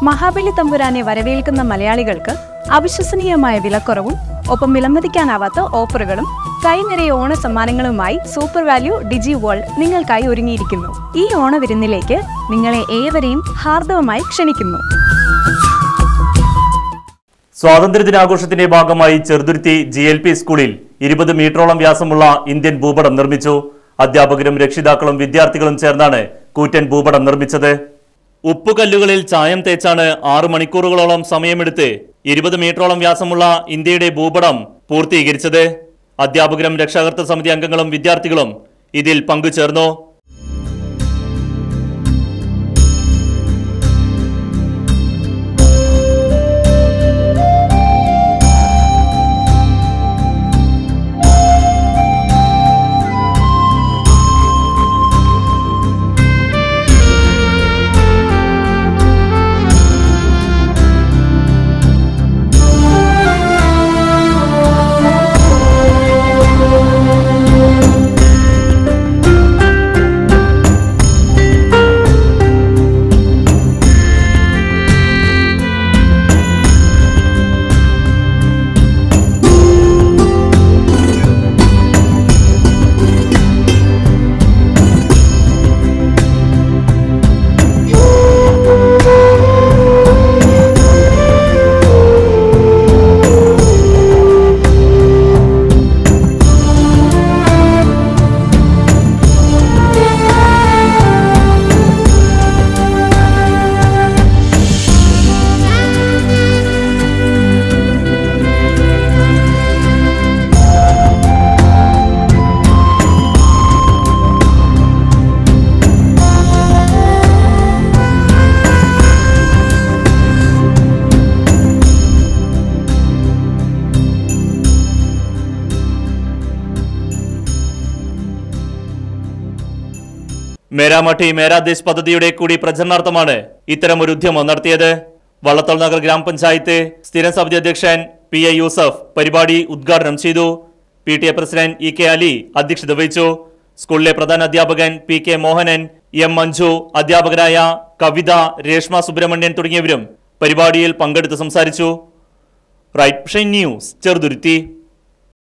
മഹാബലി തമ്പുരാനെ വരവേൽക്കുന്ന മലയാളികൾക്ക് അവിശ്വസനീയമായ വിലക്കുറവും ഒപ്പം വിലമതിക്കാനാവാത്ത ഓഫറുകളും കൈനിറയെ ഓണ സമ്മാനങ്ങളുമായി സൂപ്പർ വാല്യൂ ഡിജി വേൾഡ് നിങ്ങൾക്കായി ഒരുങ്ങിയിരിക്കുന്നു ഈ ഓണവിരുന്നിലേക്ക് നിങ്ങളെ ഏവരെയും ഹാർദവമായി ക്ഷണിക്കുന്നു സ്വാതന്ത്ര്യദിനാഘോഷത്തിന്റെ ഭാഗമായി ചെറുതുരുത്തി ജി എൽ പി സ്കൂളിൽ ഇരുപത് മീറ്ററോളം വ്യാസമുള്ള ഇന്ത്യൻ ഭൂപടം നിർമ്മിച്ചു അധ്യാപകരും രക്ഷിതാക്കളും വിദ്യാർത്ഥികളും ചേർന്നാണ് കൂറ്റൻ ഭൂപടം നിർമ്മിച്ചത് ഉപ്പുകല്ലുകളിൽ ചായം തേച്ചാണ് ആറു മണിക്കൂറുകളോളം സമയമെടുത്ത് ഇരുപത് മീറ്ററോളം വ്യാസമുള്ള ഇന്ത്യയുടെ ഭൂപടം പൂർത്തീകരിച്ചത് അധ്യാപകരും രക്ഷാകർതൃ സമിതി അംഗങ്ങളും വിദ്യാർത്ഥികളും ഇതിൽ പങ്കുചേർന്നു മേരാമഠി മേരാ ദേശ് പദ്ധതിയുടെ കൂടി പ്രചരണാർത്ഥമാണ് ഇത്തരമൊരു ഉദ്യമം നടത്തിയത് വള്ളത്തോൾ നഗർ ഗ്രാമപഞ്ചായത്ത് സ്ഥിരം സമിതി അധ്യക്ഷൻ പി എ യൂസഫ് പരിപാടി ഉദ്ഘാടനം ചെയ്തു P T A president E K Ali അധ്യക്ഷത വഹിച്ചു സ്കൂളിലെ പ്രധാന അധ്യാപകൻ P K Mohanan M Manju അധ്യാപകരായ കവിത രേഷ്മ സുബ്രഹ്മണ്യൻ തുടങ്ങിയവരും പരിപാടിയിൽ പങ്കെടുത്ത് സംസാരിച്ചു റൈറ്റ് ന്യൂസ് ചെറുതുരുത്തി